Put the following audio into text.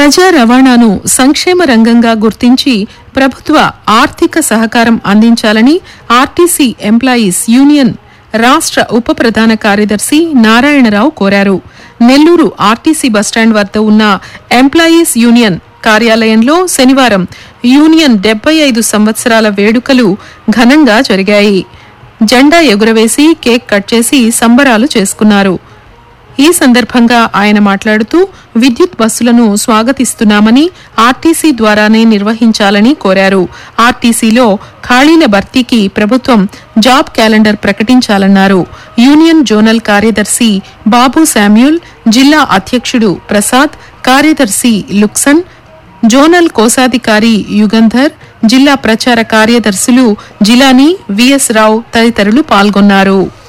ప్రజా రవాణాను సంక్షేమ రంగంగా గుర్తించి ప్రభుత్వ ఆర్థిక సహకారం అందించాలని ఆర్టీసీ ఎంప్లాయీస్ యూనియన్ రాష్ట్ర ఉప ప్రధాన కార్యదర్శి నారాయణరావు కోరారు నెల్లూరు ఆర్టీసీ బస్టాండ్ వద్ద ఉన్న ఎంప్లాయీస్ యూనియన్ కార్యాలయంలో శనివారం యూనియన్ డెబ్బై ఐదు సంవత్సరాల వేడుకలు ఘనంగా జరిగాయి జెండా ఎగురవేసి కేక్ కట్ చేసి సంబరాలు చేసుకున్నారు ఈ సందర్భంగా ఆయన మాట్లాడుతూ విద్యుత్ బస్సులను స్వాగతిస్తున్నామని ఆర్టీసీ ద్వారానే నిర్వహించాలని కోరారు ఆర్టీసీలో ఖాళీల భర్తీకి ప్రభుత్వం జాబ్ క్యాలెండర్ ప్రకటించాలన్నారు యూనియన్ జోనల్ కార్యదర్శి బాబు శామ్యూల్ జిల్లా అధ్యక్షుడు ప్రసాద్ కార్యదర్శి లుక్సన్ జోనల్ కోశాధికారి యుగంధర్ జిల్లా ప్రచార కార్యదర్శులు జిలానీ విఎస్ రావు తదితరులు పాల్గొన్నారు